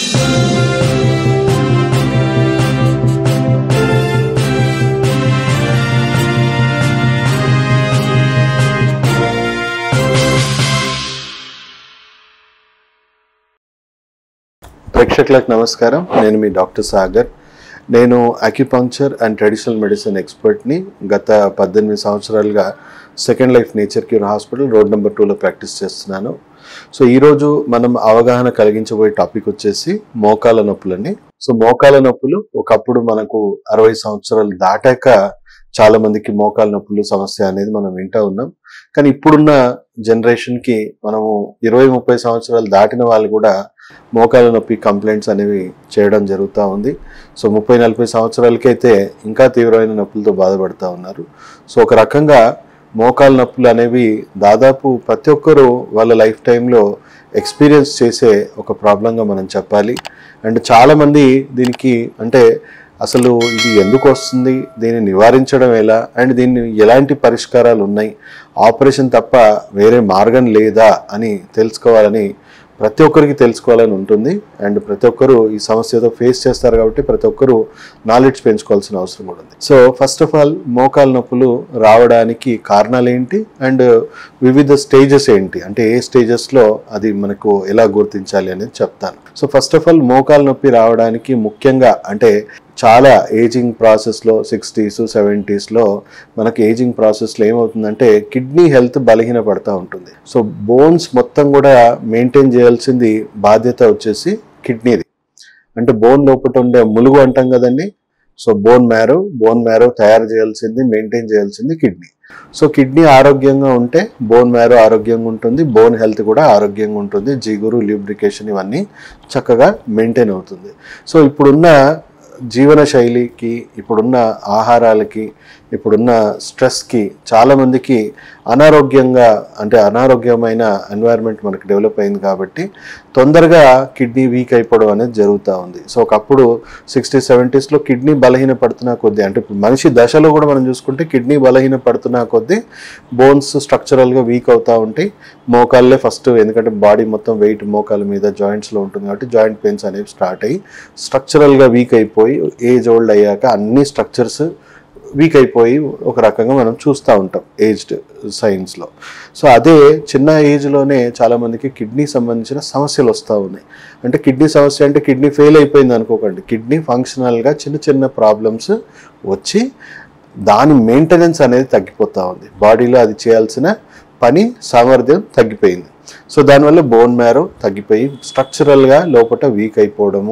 ప్రేక్షకులకు నమస్కారం నేను మీ డాక్టర్ సాగర్ నేను అక్యుపంక్చర్ అండ్ ట్రెడిషనల్ మెడిసిన్ ఎక్స్పర్ట్ని గత పద్దెనిమిది సంవత్సరాలుగా second life nature cure hospital road number టూలో ప్రాక్టీస్ చేస్తున్నాను సో ఈరోజు మనం అవగాహన కలిగించబోయే టాపిక్ వచ్చేసి మోకాల నొప్పులని సో మోకాల నొప్పులు ఒకప్పుడు మనకు అరవై సంవత్సరాలు దాటాక చాలా మందికి మోకాల నొప్పులు సమస్య అనేది మనం వింటా ఉన్నాం కానీ ఇప్పుడున్న జనరేషన్కి మనము ఇరవై ముప్పై సంవత్సరాలు దాటిన వాళ్ళు కూడా మోకాల నొప్పి కంప్లైంట్స్ అనేవి చేయడం జరుగుతూ ఉంది సో ముప్పై నలభై సంవత్సరాలకైతే ఇంకా తీవ్రమైన నొప్పులతో బాధపడుతూ ఉన్నారు సో ఒక రకంగా మోకాల నొప్పులు అనేవి దాదాపు ప్రతి ఒక్కరూ వాళ్ళ లైఫ్ టైంలో ఎక్స్పీరియన్స్ చేసే ఒక ప్రాబ్లంగా మనం చెప్పాలి అండ్ చాలామంది దీనికి అంటే అసలు ఇది ఎందుకు వస్తుంది దీన్ని నివారించడం ఎలా అండ్ దీన్ని ఎలాంటి పరిష్కారాలు ఉన్నాయి ఆపరేషన్ తప్ప వేరే మార్గం లేదా అని తెలుసుకోవాలని ప్రతి ఒక్కరికి తెలుసుకోవాలని ఉంటుంది అండ్ ప్రతి ఒక్కరు ఈ సమస్యతో ఫేస్ చేస్తారు కాబట్టి ప్రతి ఒక్కరు నాలెడ్జ్ పెంచుకోవాల్సిన అవసరం కూడా ఉంది సో ఫస్ట్ ఆఫ్ ఆల్ మోకాలు నొప్పులు రావడానికి కారణాలు ఏంటి అండ్ వివిధ స్టేజెస్ ఏంటి అంటే ఏ స్టేజెస్లో అది మనకు ఎలా గుర్తించాలి అనేది చెప్తాను సో ఫస్ట్ ఆఫ్ ఆల్ మోకాలు నొప్పి రావడానికి ముఖ్యంగా అంటే చాలా ఏజింగ్ ప్రాసెస్లో సిక్స్టీస్ సెవెంటీస్లో మనకి ఏజింగ్ ప్రాసెస్లో ఏమవుతుందంటే కిడ్నీ హెల్త్ బలహీనపడతా ఉంటుంది సో బోన్స్ మొత్తం కూడా మెయింటైన్ చేయాల్సింది బాధ్యత వచ్చేసి కిడ్నీది అంటే బోన్ లోపల ఉండే ములుగు అంటాం కదండి so bone marrow bone marrow తయారు చేయాల్సింది మెయింటైన్ చేయాల్సింది కిడ్నీ సో కిడ్నీ ఆరోగ్యంగా ఉంటే బోన్ మ్యారో ఆరోగ్యంగా ఉంటుంది బోన్ హెల్త్ కూడా ఆరోగ్యంగా ఉంటుంది జిగురు ల్యూబ్రికేషన్ ఇవన్నీ చక్కగా మెయింటైన్ అవుతుంది సో ఇప్పుడున్న జీవన శైలికి ఇప్పుడున్న ఆహారాలకి ఇప్పుడున్న స్ట్రెస్కి చాలామందికి అనారోగ్యంగా అంటే అనారోగ్యమైన ఎన్వైరన్మెంట్ మనకి డెవలప్ అయింది కాబట్టి తొందరగా కిడ్నీ వీక్ అయిపోవడం అనేది జరుగుతూ ఉంది సో ఒకప్పుడు సిక్స్టీ సెవెంటీస్లో కిడ్నీ బలహీన పడుతున్న కొద్దీ అంటే ఇప్పుడు మనిషి దశలో కూడా మనం చూసుకుంటే కిడ్నీ బలహీన పడుతున్న కొద్దీ బోన్స్ స్ట్రక్చరల్గా వీక్ అవుతూ ఉంటాయి మోకాళ్ళే ఫస్ట్ ఎందుకంటే బాడీ మొత్తం వెయిట్ మోకాల మీద జాయింట్స్లో ఉంటుంది కాబట్టి జాయింట్ పెయిన్స్ అనేవి స్టార్ట్ అయ్యి స్ట్రక్చరల్గా వీక్ అయిపోయి ఏజ్ ఓల్డ్ అయ్యాక అన్ని స్ట్రక్చర్స్ వీక్ అయిపోయి ఒక రకంగా మనం చూస్తూ ఉంటాం ఏజ్డ్ సైన్స్లో సో అదే చిన్న ఏజ్లోనే చాలామందికి కిడ్నీ సంబంధించిన సమస్యలు వస్తూ ఉన్నాయి అంటే కిడ్నీ సమస్య అంటే కిడ్నీ ఫెయిల్ అయిపోయింది అనుకోకండి కిడ్నీ ఫంక్షనల్గా చిన్న చిన్న ప్రాబ్లమ్స్ వచ్చి దాని మెయింటెనెన్స్ అనేది తగ్గిపోతూ ఉంది బాడీలో అది చేయాల్సిన పని సామర్థ్యం తగ్గిపోయింది సో దానివల్ల బోన్ మ్యారో తగ్గిపోయి స్ట్రక్చరల్గా లోపల వీక్ అయిపోవడము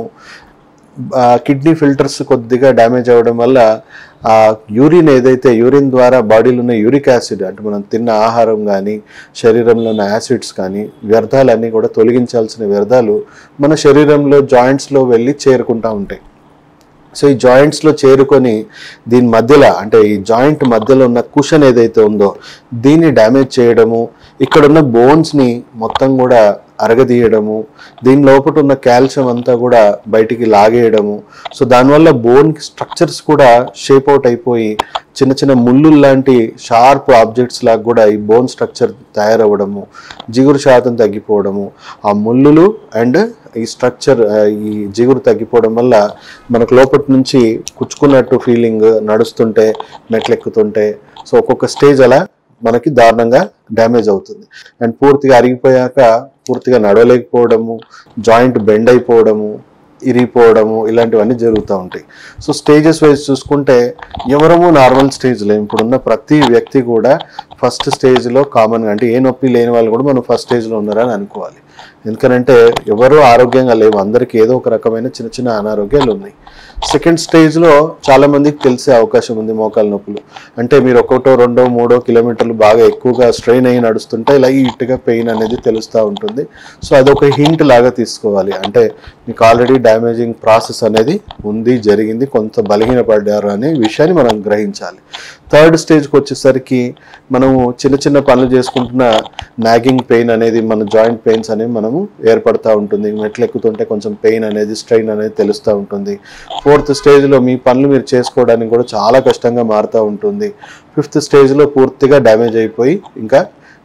కిడ్నీ ఫిల్టర్స్ కొద్దిగా డ్యామేజ్ అవ్వడం వల్ల ఆ యూరిన్ ఏదైతే యూరిన్ ద్వారా బాడీలో ఉన్న యూరిక్ యాసిడ్ అంటే మనం తిన్న ఆహారం కానీ శరీరంలో ఉన్న యాసిడ్స్ కానీ వ్యర్థాలన్నీ కూడా తొలగించాల్సిన వ్యర్థాలు మన శరీరంలో జాయింట్స్లో వెళ్ళి చేరుకుంటూ ఉంటాయి సో ఈ జాయింట్స్లో చేరుకొని దీని మధ్యలో అంటే ఈ జాయింట్ మధ్యలో ఉన్న కుషన్ ఏదైతే ఉందో దీన్ని డ్యామేజ్ చేయడము ఇక్కడ ఉన్న బోన్స్ని మొత్తం కూడా అరగదీయడము దీని లోపల ఉన్న కాల్షియం అంతా కూడా బయటికి లాగేయడము సో దానివల్ల బోన్ స్ట్రక్చర్స్ కూడా షేప్ అవుట్ అయిపోయి చిన్న చిన్న ముళ్ళు లాంటి షార్ప్ ఆబ్జెక్ట్స్ లాగా కూడా ఈ బోన్ స్ట్రక్చర్ తయారవ్వడము జిగురు శాతం తగ్గిపోవడము ఆ ముళ్ళులు అండ్ ఈ స్ట్రక్చర్ ఈ జిగురు తగ్గిపోవడం వల్ల మనకు లోపటి నుంచి కుచ్చుకున్నట్టు ఫీలింగ్ నడుస్తుంటే మెట్లెక్కుతుంటే సో ఒక్కొక్క స్టేజ్ అలా మనకి దారుణంగా డ్యామేజ్ అవుతుంది అండ్ పూర్తిగా అరిగిపోయాక పూర్తిగా నడవలేకపోవడము జాయింట్ బెండ్ అయిపోవడము ఇరిగిపోవడము ఇలాంటివన్నీ జరుగుతూ ఉంటాయి సో స్టేజెస్ వైజ్ చూసుకుంటే ఎవరము నార్మల్ స్టేజ్లో ఇప్పుడున్న ప్రతి వ్యక్తి కూడా ఫస్ట్ స్టేజ్లో కామన్గా అంటే ఏ నొప్పి లేని వాళ్ళు కూడా మనం ఫస్ట్ స్టేజ్లో ఉన్నారని అనుకోవాలి ఎందుకనంటే ఎవరు ఆరోగ్యంగా లేవు అందరికీ ఏదో ఒక రకమైన చిన్న చిన్న అనారోగ్యాలు ఉన్నాయి సెకండ్ స్టేజ్లో చాలా మందికి తెలిసే అవకాశం ఉంది మోకాల నొప్పులు అంటే మీరు ఒకటో రెండో మూడో కిలోమీటర్లు బాగా ఎక్కువగా స్ట్రెయిన్ అయ్యి నడుస్తుంటే లైట్గా పెయిన్ అనేది తెలుస్తూ ఉంటుంది సో అదొక హింట్ లాగా తీసుకోవాలి అంటే మీకు ఆల్రెడీ డ్యామేజింగ్ ప్రాసెస్ అనేది ఉంది జరిగింది కొంత బలహీనపడ్డారు అనే విషయాన్ని మనం గ్రహించాలి థర్డ్ స్టేజ్కి వచ్చేసరికి మనము చిన్న చిన్న పనులు చేసుకుంటున్న నాగింగ్ పెయిన్ అనేది మన జాయింట్ పెయిన్స్ అనేవి మనము ఏర్పడతా ఉంటుంది మెట్లు ఎక్కుతుంటే కొంచెం పెయిన్ అనేది స్ట్రెయిన్ అనేది తెలుస్తూ ఉంటుంది ఫోర్త్ స్టేజ్లో మీ పనులు మీరు చేసుకోవడానికి కూడా చాలా కష్టంగా మారుతూ ఉంటుంది ఫిఫ్త్ స్టేజ్లో పూర్తిగా డ్యామేజ్ అయిపోయి ఇంకా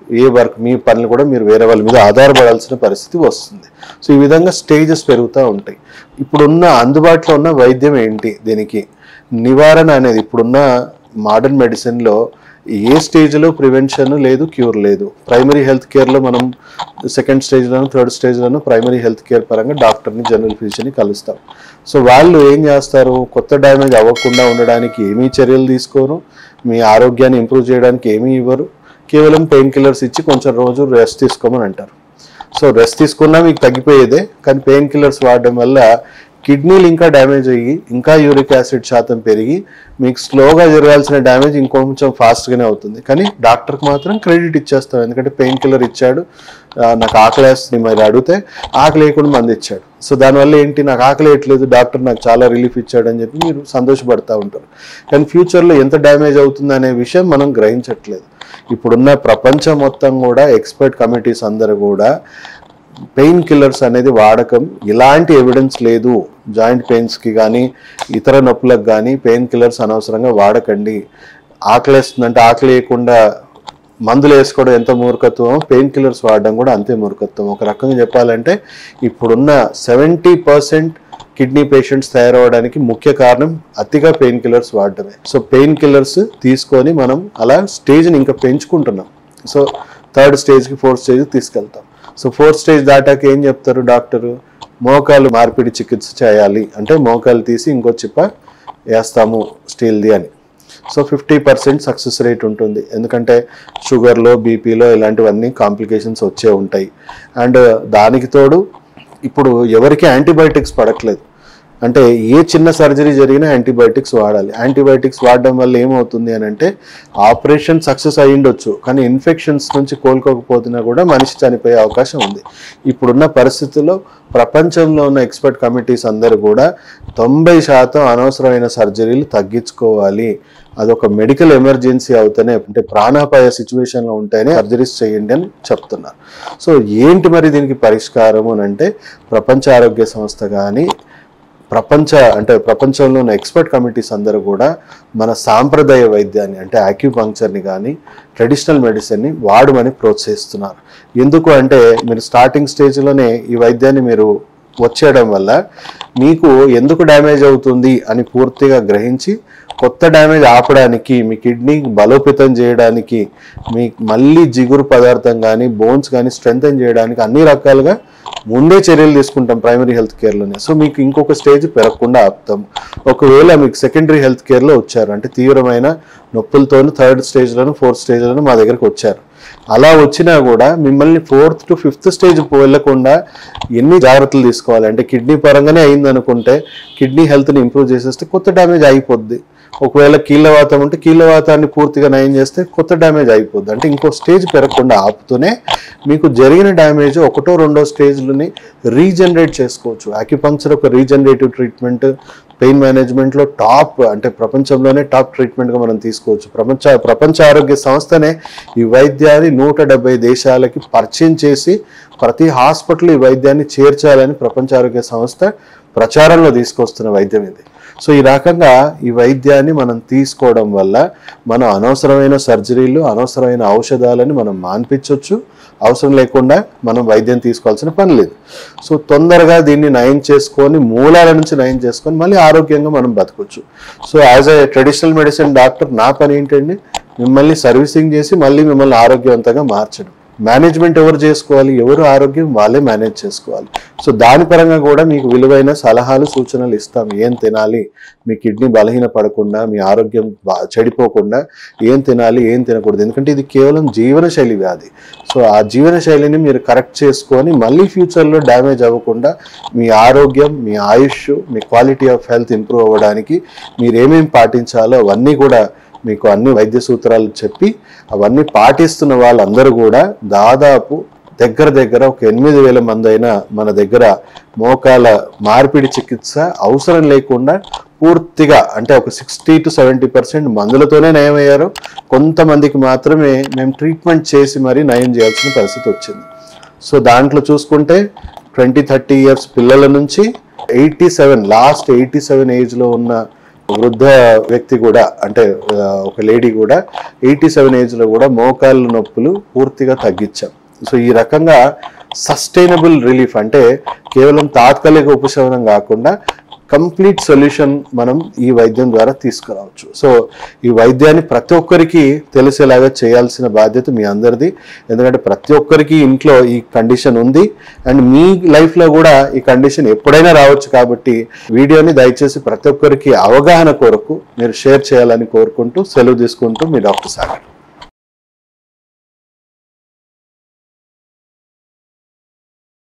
ఏ వర్క్ మీ పనులు కూడా మీరు వేరే వాళ్ళ మీద ఆధారపడాల్సిన పరిస్థితి వస్తుంది సో ఈ విధంగా స్టేజెస్ పెరుగుతూ ఉంటాయి ఇప్పుడున్న అందుబాటులో ఉన్న వైద్యం ఏంటి దీనికి నివారణ అనేది ఇప్పుడున్న మోడర్న్ మెడిసిన్లో ఏ స్టేజ్లో ప్రివెన్షన్ లేదు క్యూర్ లేదు ప్రైమరీ హెల్త్ కేర్లో మనం సెకండ్ స్టేజ్లోను థర్డ్ స్టేజ్లోను ప్రైమరీ హెల్త్ కేర్ పరంగా డాక్టర్ని జనరల్ ఫిజిషియన్ని కలుస్తాం సో వాళ్ళు ఏం చేస్తారు కొత్త డ్యామేజ్ అవ్వకుండా ఉండడానికి ఏమీ చర్యలు తీసుకోరు మీ ఆరోగ్యాన్ని ఇంప్రూవ్ చేయడానికి ఏమీ ఇవ్వరు కేవలం పెయిన్ కిల్లర్స్ ఇచ్చి కొంచెం రోజు రెస్ట్ తీసుకోమని అంటారు సో రెస్ట్ తీసుకున్నా మీకు తగ్గిపోయేదే కానీ పెయిన్ కిల్లర్స్ వాడడం వల్ల కిడ్నీలు ఇంకా డ్యామేజ్ అయ్యి ఇంకా యూరిక్ యాసిడ్ శాతం పెరిగి మీకు స్లోగా జరగాల్సిన డ్యామేజ్ ఇంకొంచెం ఫాస్ట్గానే అవుతుంది కానీ డాక్టర్కి మాత్రం క్రెడిట్ ఇచ్చేస్తాం ఎందుకంటే పెయిన్ కిల్లర్ ఇచ్చాడు ఆ, నాకు ఆకలి వేస్తుంది మరి అడిగితే ఆకలి లేకుండా మంది ఇచ్చాడు సో దానివల్ల ఏంటి నాకు ఆకలి వేయట్లేదు డాక్టర్ నాకు చాలా రిలీఫ్ ఇచ్చాడు అని చెప్పి మీరు సంతోషపడతా ఉంటారు కానీ ఫ్యూచర్లో ఎంత డ్యామేజ్ అవుతుంది అనే విషయం మనం గ్రహించట్లేదు ఇప్పుడున్న ప్రపంచం మొత్తం కూడా ఎక్స్పర్ట్ కమిటీస్ అందరూ కూడా పెయిన్ కిల్లర్స్ అనేది వాడకం ఎలాంటి ఎవిడెన్స్ లేదు జాయింట్ పెయిన్స్కి కానీ ఇతర నొప్పులకు కానీ పెయిన్ కిల్లర్స్ అనవసరంగా వాడకండి ఆకలేస్తుందంటే ఆకలి వేయకుండా మందులు వేసుకోవడం ఎంత మూర్ఖత్వం పెయిన్ కిల్లర్స్ వాడడం కూడా అంతే మూర్ఖత్వం ఒక రకంగా చెప్పాలంటే ఇప్పుడున్న సెవెంటీ పర్సెంట్ కిడ్నీ పేషెంట్స్ తయారవడానికి ముఖ్య కారణం అతిగా పెయిన్ కిల్లర్స్ వాడడమే సో పెయిన్ కిల్లర్స్ తీసుకొని మనం అలా స్టేజ్ని ఇంకా పెంచుకుంటున్నాం సో థర్డ్ స్టేజ్కి ఫోర్త్ స్టేజ్కి తీసుకెళ్తాం సో ఫోర్త్ స్టేజ్ దాటాక ఏం చెప్తారు డాక్టరు మోకాలు మార్పిడి చికిత్స చేయాలి అంటే మోకాలు తీసి ఇంకో చిప్ప వేస్తాము స్టీల్ది అని so fifty percent success rate ఉంటుంది ఎందుకంటే షుగర్లో బీపీలో ఇలాంటివన్నీ కాంప్లికేషన్స్ వచ్చే ఉంటాయి అండ్ దానికి తోడు ఇప్పుడు ఎవరికి యాంటీబయాటిక్స్ పడట్లేదు అంటే ఏ చిన్న సర్జరీ జరిగినా యాంటీబయాటిక్స్ వాడాలి యాంటీబయాటిక్స్ వాడడం వల్ల ఏమవుతుంది అని అంటే ఆపరేషన్ సక్సెస్ అయి ఉండొచ్చు కానీ ఇన్ఫెక్షన్స్ నుంచి కోలుకోకపోతున్నా కూడా మనిషి చనిపోయే అవకాశం ఉంది ఇప్పుడున్న పరిస్థితుల్లో ప్రపంచంలో ఉన్న ఎక్స్పర్ట్ కమిటీస్ అందరూ కూడా తొంభై శాతం అనవసరమైన సర్జరీలు తగ్గించుకోవాలి అదొక మెడికల్ ఎమర్జెన్సీ అవుతేనే అంటే ప్రాణాపాయ సిచ్యువేషన్లో ఉంటేనే సర్జరీస్ చేయండి అని చెప్తున్నారు సో ఏంటి మరి దీనికి పరిష్కారం అని అంటే ప్రపంచ ఆరోగ్య సంస్థ కానీ ప్రపంచ అంటే ప్రపంచంలో ఉన్న ఎక్స్పర్ట్ కమిటీస్ అందరూ కూడా మన సాంప్రదాయ వైద్యాన్ని అంటే ఆక్యుపంక్చర్ని కానీ ట్రెడిషనల్ మెడిసిన్ని వాడమని ప్రోత్సహిస్తున్నారు ఎందుకు అంటే మీరు స్టార్టింగ్ స్టేజ్లోనే ఈ వైద్యాన్ని మీరు వచ్చేయడం వల్ల మీకు ఎందుకు డ్యామేజ్ అవుతుంది అని పూర్తిగా గ్రహించి కొత్త డ్యామేజ్ ఆపడానికి మీ కిడ్నీ బలోపేతం చేయడానికి మీ మళ్ళీ జిగురు పదార్థం కానీ బోన్స్ కానీ స్ట్రెంగ్తన్ చేయడానికి అన్ని రకాలుగా ముందే చర్యలు తీసుకుంటాం ప్రైమరీ హెల్త్ కేర్లోనే సో మీకు ఇంకొక స్టేజ్ పెరగకుండా ఆపుతాం ఒకవేళ మీకు సెకండరీ హెల్త్ కేర్లో వచ్చారు అంటే తీవ్రమైన నొప్పులతోనూ థర్డ్ స్టేజ్లోను ఫోర్త్ స్టేజ్లోను మా దగ్గరకు వచ్చారు అలా వచ్చినా కూడా మిమ్మల్ని ఫోర్త్ టు ఫిఫ్త్ స్టేజ్ వెళ్ళకుండా ఎన్ని జాగ్రత్తలు తీసుకోవాలి అంటే కిడ్నీ పరంగానే అయింది అనుకుంటే కిడ్నీ హెల్త్ని ఇంప్రూవ్ చేసేస్తే కొత్త డ్యామేజ్ అయిపోద్ది ఒకవేళ కీళ్ళవాతం ఉంటే కీళ్ళవాతాన్ని పూర్తిగా నయం చేస్తే కొత్త డ్యామేజ్ అయిపోద్ది అంటే ఇంకో స్టేజ్ పెరగకుండా ఆపుతూనే మీకు జరిగిన డ్యామేజ్ ఒకటో రెండో స్టేజ్లని రీజనరేట్ చేసుకోవచ్చు అక్యుపంక్చర్ ఒక రీజనరేటివ్ ట్రీట్మెంట్ పెయిన్ మేనేజ్మెంట్లో టాప్ అంటే ప్రపంచంలోనే టాప్ ట్రీట్మెంట్గా మనం తీసుకోవచ్చు ప్రపంచ ప్రపంచ ఆరోగ్య సంస్థనే ఈ వైద్యాన్ని నూట డెబ్బై దేశాలకి పరిచయం చేసి ప్రతి హాస్పిటల్ ఈ వైద్యాన్ని చేర్చాలని ప్రపంచ ఆరోగ్య సంస్థ ప్రచారంలో తీసుకొస్తున్న వైద్యం ఇది సో ఈ రకంగా ఈ వైద్యాన్ని మనం తీసుకోవడం వల్ల మనం అనవసరమైన సర్జరీలు అనవసరమైన ఔషధాలని మనం మాన్పించవచ్చు అవసరం లేకుండా మనం వైద్యం తీసుకోవాల్సిన పని లేదు సో తొందరగా దీన్ని నయం చేసుకొని మూలాల నుంచి నయం చేసుకొని మళ్ళీ ఆరోగ్యంగా మనం బతకొచ్చు so as a traditional medicine doctor నా పని ఏంటండి మిమ్మల్ని సర్వీసింగ్ చేసి మళ్ళీ మిమ్మల్ని ఆరోగ్యవంతంగా మార్చడం మేనేజ్మెంట్ ఎవరు చేసుకోవాలి ఎవరు ఆరోగ్యం వాళ్ళే మేనేజ్ చేసుకోవాలి సో దాని పరంగా కూడా మీకు విలువైన సలహాలు సూచనలు ఇస్తాం ఏం తినాలి మీ కిడ్నీ బలహీన పడకుండా మీ ఆరోగ్యం బా- చెడిపోకుండా ఏం తినాలి ఏం తినకూడదు ఎందుకంటే ఇది కేవలం జీవనశైలి వ్యాధి సో ఆ జీవనశైలిని మీరు కరెక్ట్ చేసుకొని మళ్ళీ ఫ్యూచర్లో డ్యామేజ్ అవ్వకుండా మీ ఆరోగ్యం మీ ఆయుష్ మీ క్వాలిటీ ఆఫ్ హెల్త్ ఇంప్రూవ్ అవ్వడానికి మీరు ఏమేమి పాటించాలో అవన్నీ కూడా మీకు అన్ని వైద్య సూత్రాలు చెప్పి అవన్నీ పాటిస్తున్న వాళ్ళందరూ కూడా దాదాపు దగ్గర దగ్గర ఒక ఎనిమిది వేల మంది అయినా మన దగ్గర మోకాల మార్పిడి చికిత్స అవసరం లేకుండా పూర్తిగా అంటే ఒక సిక్స్టీ టు సెవెంటీ పర్సెంట్ మందులతోనే నయమయ్యారు కొంతమందికి మాత్రమే మేము ట్రీట్మెంట్ చేసి మరీ నయం చేయాల్సిన పరిస్థితి వచ్చింది సో దాంట్లో చూసుకుంటే ట్వంటీ థర్టీ ఇయర్స్ పిల్లల నుంచి eighty seven last eighty seven ఏజ్లో ఉన్న వృద్ధ వ్యక్తి కూడా అంటే ఆ, ఒక లేడీ కూడా ఎయిటీ సెవెన్ ఏజ్లో కూడా మోకాళ్ళ నొప్పులు పూర్తిగా తగ్గించాం సో ఈ రకంగా సస్టైనబుల్ రిలీఫ్ అంటే కేవలం తాత్కాలిక ఉపశమనం కాకుండా కంప్లీట్ సొల్యూషన్ మనం ఈ వైద్యం ద్వారా తీసుకురావచ్చు సో ఈ వైద్యాన్ని ప్రతి ఒక్కరికి తెలిసేలాగా చేయాల్సిన బాధ్యత మీ అందరిది ఎందుకంటే ప్రతి ఒక్కరికి ఇంట్లో ఈ కండిషన్ ఉంది అండ్ మీ లైఫ్లో కూడా ఈ కండిషన్ ఎప్పుడైనా రావచ్చు కాబట్టి వీడియోని దయచేసి ప్రతి ఒక్కరికి అవగాహన కొరకు మీరు షేర్ చేయాలని కోరుకుంటూ సెలవు తీసుకుంటూ మీ డాక్టర్ సాగర్